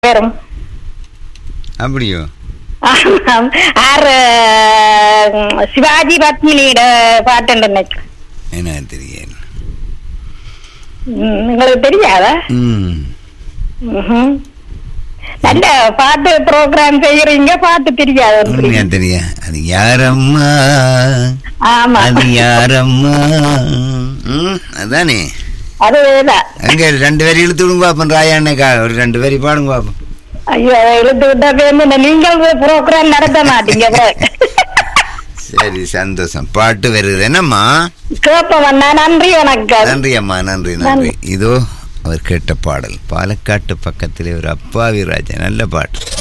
வரும் அப்படியோ ஆமாம். ஆறு உம், சிவாஜி பத்மினியோட பாட்டு நினைக்கிறேன் என்ன தெரியல உம், உங்களுக்கு தெரியாதா ம் ம்ஹும். நல்ல பாட்டு ப்ரோக்ராம் செய்யறீங்க பாட்டு தெரியாது உண்மையா தெரிய அது யாரம்மா ஆமா அது யாரம்மா ம் அதானே அதுதான் அங்க ரெண்டு பேரும் இழுத்து விடுங்க பாப்போம் ராயாண்ணைக்கா ஒரு ரெண்டு பேரும் பாடுங்க பாப்போம் ஐயோ இழுத்து விட்டா பேருந்து நீங்கள் ப்ரோக்ராம் நடத்த மாட்டீங்க சரி சந்தோஷம் பாட்டு வருது என்னம்மா கேப்பவண்ணா நன்றி வணக்கம் நன்றி அம்மா நன்றி நன்றி இதோ அவர் கேட்ட பாடல் பாலக்காட்டு பக்கத்திலே ஒரு அப்பாவி ராஜா நல்ல பாட்டு